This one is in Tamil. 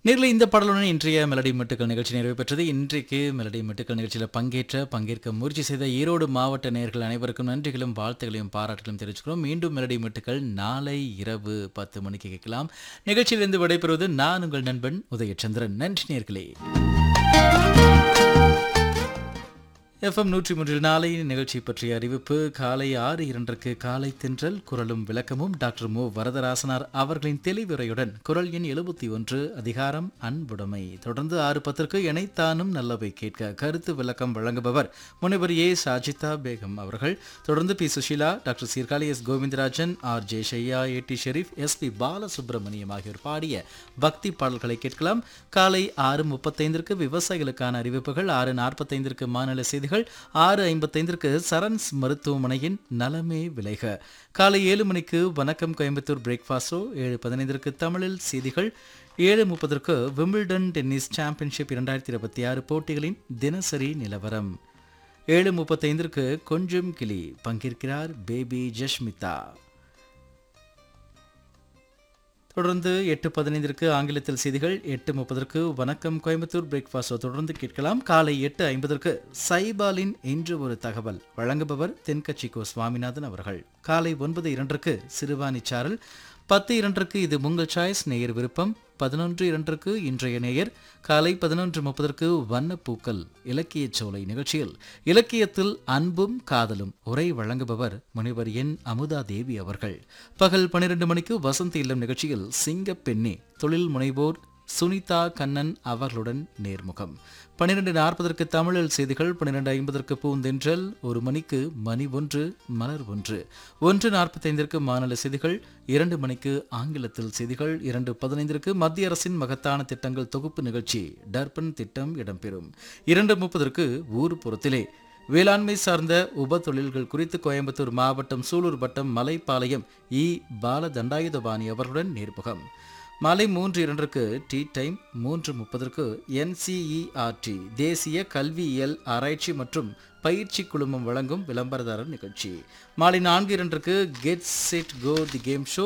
நேரில் இந்த பாடலுடன் இன்றைய மெலடி மெட்டுக்கள் நிகழ்ச்சி நிறைவு பெற்றது இன்றைக்கு மெலடி மெட்டுக்கள் நிகழ்ச்சியில் பங்கேற்ற பங்கேற்க முயற்சி செய்த ஈரோடு மாவட்ட நேயர்கள் அனைவருக்கும் நன்றிகளும் வாழ்த்துகளையும் பாராட்டுகளையும் தெரிவிச்சுக்கிறோம் மீண்டும் மெலடி மெட்டுக்கள் நாளை இரவு பத்து மணிக்கு கேட்கலாம் நிகழ்ச்சியிலிருந்து விடைபெறுவது நான் உங்கள் நண்பன் உதயச்சந்திரன் நன்றி நேர்களே எஃப்எம் நூற்றி மூன்றில் நாளை நிகழ்ச்சி பற்றிய அறிவிப்பு காலை ஆறு இரண்டுக்கு காலை தென்றல் குரலும் விளக்கமும் டாக்டர் மு வரதராசனார் அவர்களின் தெளிவுரையுடன் குரல் எண் எழுபத்தி ஒன்று அதிகாரம் அன்புடைமை தொடர்ந்து ஆறு பத்திற்கு இணைத்தானும் நல்லவை கேட்க கருத்து விளக்கம் வழங்குபவர் முனைவர் ஏ சாஜிதா பேகம் அவர்கள் தொடர்ந்து P Susheela doctor Sirkazhi S Govindarajan R J ஷையா A D Sherif S P Balasubrahmanyam ஆகியோர் பாடிய பக்தி பாடல்களை கேட்கலாம் காலை ஆறு முப்பத்தைந்திற்கு விவசாயிகளுக்கான அறிவிப்புகள் ஆறு நாற்பத்தைந்திற்கு மாநில செய்திகள் ஆறு ஐம்பத்தைந்திற்கு சரண்ஸ் மருத்துவமனையின் நலமே விளைக காலை ஏழு மணிக்கு வணக்கம் கோயம்புத்தூர் பிரேக்ஃபாஸ்டோ ஏழு பதினைந்திற்கு தமிழில் செய்திகள் ஏழு முப்பதற்கு விம்பிள்டன் டென்னிஸ் சாம்பியன்ஷிப் இரண்டாயிரத்தி இருபத்தி ஆறு போட்டிகளின் தினசரி நிலவரம் ஏழு முப்பத்தைந்திற்கு கொஞ்சம் கிளி பங்கேற்கிறார் பேபி ஜஷ்மிதா தொடர்ந்து எட்டு பதினைந்திற்கு ஆங்கிலத்தில் செய்திகள் எட்டு முப்பதற்கு வணக்கம் கோயம்புத்தூர் பிரேக்ஃபாஸ்டோ தொடர்ந்து கேட்கலாம் காலை எட்டு ஐம்பதற்கு சைபாலின் இன்று ஒரு தகவல் வழங்குபவர் தென்கட்சி கோ சுவாமிநாதன் அவர்கள் காலை ஒன்பது இரண்டுக்கு சிறுவாணி சாரல் பத்து இரண்டுக்கு இது உங்கள் சாய்ஸ் நேயர் விருப்பம் பதினொன்று இரண்டுக்கு இன்றைய நேயர் காலை பதினொன்று முப்பதற்கு வண்ணப்பூக்கள் இலக்கிய சோலை நிகழ்ச்சியில் இலக்கியத்தில் அன்பும் காதலும் உரை வழங்குபவர் முனைவர் என் அமுதா தேவி அவர்கள் பகல் பன்னிரண்டு மணிக்கு வசந்த் இல்லம் நிகழ்ச்சியில் சிங்கப்பெண்ணே தொழில் முனைவோர் சுனிதா கண்ணன் அவர்களுடன் நேர்முகம் பன்னிரெண்டு நாற்பதற்கு தமிழில் செய்திகள் பன்னிரெண்டு ஐம்பதற்கு பூந்தென்றல் ஒரு மணிக்கு மணி ஒன்று மலர் ஒன்று ஒன்று நாற்பத்தைந்திற்கு மாநில செய்திகள் இரண்டு மணிக்கு ஆங்கிலத்தில் செய்திகள் இரண்டு பதினைந்திற்கு மத்திய அரசின் மகத்தான திட்டங்கள் தொகுப்பு நிகழ்ச்சி டர்பன் திட்டம் இடம்பெறும் இரண்டு முப்பதற்கு ஊர் புறத்திலே வேளாண்மை சார்ந்த உப தொழில்கள் குறித்து கோயம்புத்தூர் மாவட்டம் சூலூர் வட்டம் மலைப்பாளையம் இ பால தண்டாயுதபாணி அவர்களுடன் நேர்முகம் மாலை மூன்று இரண்டுக்கு டீ டைம் மூன்று முப்பதற்கு என்சிஇஆர்டி தேசிய கல்வியியல் ஆராய்ச்சி மற்றும் பயிற்சி குழுமம் வழங்கும் விளம்பரதாரர் நிகழ்ச்சி மாலை நான்கு இரண்டுக்கு get set go the game show